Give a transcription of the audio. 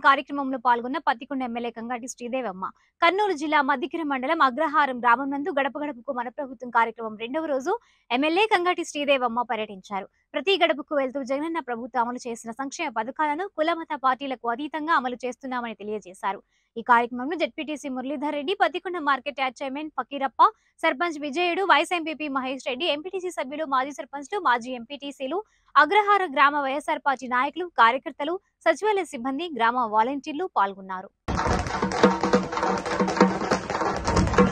కార్యక్రమంలో పాల్గొన్న పత్తికొండ ఎమ్మెల్యే కంగాటి శ్రీదేవమ్మ కర్నూలు జిల్లా మద్దికిర మండలం అగ్రహారం గ్రామం నందు గడప గడపకు మన ప్రభుత్వం కార్యక్రమం రెండవ రోజు ఎమ్మెల్యే కంగాటి శ్రీదేవమ్మ పర్యటించారు ప్రతి గడపకు వెళ్తూ జగనన్న ప్రభుత్వం అమలు చేసిన సంక్షేమ పథకాలను కులమత పార్టీలకు అతీతంగా అమలు చేస్తున్నామని తెలియజేశారు ఈ కార్యక్రమంలో ZPTC Muralidhar Reddy Pattikonda market yard chairman Fakirappa sarpanch Vijayudu vice MPP Mahesh Reddy MPTC సభ్యులు మాజీ సర్పంచ్లు మాజీ ఎంపీటీసీలు అగ్రహార గ్రామ వైఎస్ఆర్ పార్టీ నాయకులు కార్యకర్తలు సచివాలయ సిబ్బంది గ్రామ వాలంటీర్లు పాల్గొన్నారు